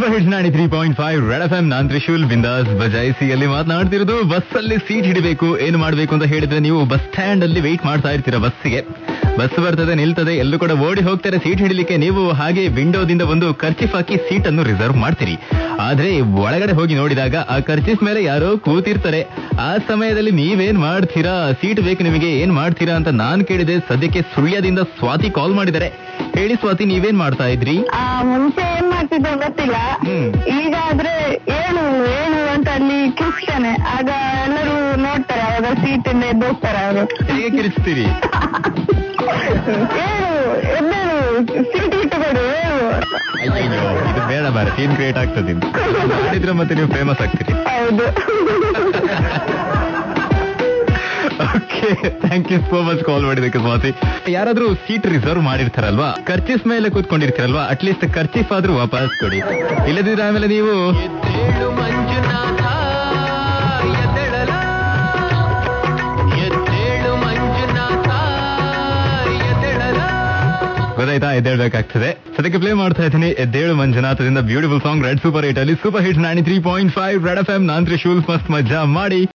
Super hits ನಾಡಿ three point five red F M ನಾನ್ ತ್ರಿಶೂಲ್ ಬಿಂದಾಸ್ ಬಜಾಯಿಸಿ ಅಲ್ಲಿ ಮಾತನಾಡ್ತಿರೋದು ಬಸ್ ಅಲ್ಲಿ ಸೀಟ್ ಹಿಡಿಬೇಕು ಏನ್ ಮಾಡ್ಬೇಕು ಅಂತ ಹೇಳಿದ್ರೆ ನೀವು ಬಸ್ ಸ್ಟ್ಯಾಂಡ್ ಅಲ್ಲಿ ವೆಯ್ಟ್ ಮಾಡ್ತಾ ಇರ್ತೀರಾ ಬಸ್ಸಿಗೆ ಬಸ್ ಬರ್ತದೆ ನಿಲ್ತದೆ ಎಲ್ಲೂ ಕೂಡ ಓಡಿ ಹೋಗ್ತಾರೆ ಸೀಟ್ ಹಿಡಿಲಿಕ್ಕೆ ನೀವು ಹಾಗೆ ವಿಂಡೋದಿಂದ ಒಂದು ಖರ್ಚಿಫ್ ಹಾಕಿ ಸೀಟ್ ಅನ್ನು ರಿಸರ್ವ್ ಮಾಡ್ತೀರಿ ಆದ್ರೆ ಒಳಗಡೆ ಹೋಗಿ ನೋಡಿದಾಗ ಆ ಖರ್ಚಿಫ್ ಮೇಲೆ ಯಾರೋ ಕೂತಿರ್ತಾರೆ ಆ ಸಮಯದಲ್ಲಿ ನೀವೇನ್ ಮಾಡ್ತೀರಾ ಸೀಟ್ ಬೇಕು ನಿಮಗೆ ಏನ್ ಮಾಡ್ತೀರಾ ಅಂತ ನಾನ್ ಕೇಳಿದೆ ಸದ್ಯಕ್ಕೆ ಸುಳ್ಯದಿಂದ ಸ್ವಾತಿ ಕಾಲ್ ಮಾಡಿದ್ದಾರೆ ಹೇಳಿ ಸ್ವಾತಿ ನೀವೇನ್ ಮಾಡ್ತಾ ಇದ್ರಿ ಆ ಮುಂಚೆ ಏನ್ ಮಾಡ್ತಿದ್ರು ಗೊತ್ತಿಲ್ಲ ಹ್ಮ್. ಈಗ ಆದ್ರೆ ಏನು ಏನು ಅಂತ ಅಲ್ಲಿ ಕಿರ್ಚ್ತಾನೆ ಆಗ ಎಲ್ಲರೂ ನೋಡ್ತಾರೆ ಅವಾಗ ಸೀಟ್ ಇಂದ ಎದ್ದೋಗ್ತಾರೆ ಅವರು ಹೇಗೆ ಕಿರಿಸ್ತೀರಿ ಏನು ಎದ್ದೇಳು ಸೀಟ್ ಇಟ್ಟುಕೊಡು ಏನು ಅಯ್ಯೋ ಇದು ಬೇಡ ಬೇಡ ಸೀನ್ ಕ್ರಿಯೇಟ್ ಆಗ್ತದೆ ಇದು. ಮಾಡಿದ್ರೆ ಮತ್ತೆ ನೀವು ಫೇಮಸ್ ಆಗ್ತೀರಿ ಹೌದು okay thank you so much call ಮಾಡಿದಕ್ಕೆ ಸ್ವಾತಿ ಯಾರಾದ್ರೂ ಸೀಟ್ ರಿಸರ್ವ್ ಮಾಡಿರ್ತಾರಲ್ವಾ ಖರ್ಚಿಸ್ ಮೇಲೆ ಕೂತ್ಕೊಂಡಿರ್ತೀರಲ್ವಾ ಅಟ್ಲೀಸ್ಟ್ ಖರ್ಚಿಫ್ ಆದ್ರೂ ವಾಪಸ್ ಕೊಡಿ ಇಲ್ಲದಿದ್ರೆ ಆಮೇಲೆ ನೀವು ಗೊತ್ತಾಯ್ತಾ ಎದ್ದೇಳ್ಬೇಕಾಗ್ತದೆ ಸದ್ಯಕ್ಕೆ ಪ್ಲೇ ಮಾಡ್ತಾ ಇದ್ದೀನಿ ಎದ್ದೇಳು ಮಂಜುನಾಥದಿಂದ beautiful song red super eight ಅಲ್ಲಿ super hit ninety three point five red F M ನಾನ್ ತ್ರಿಶೂಲ್ ಮಸ್ತ್ ಮಜಾ ಮಾಡಿ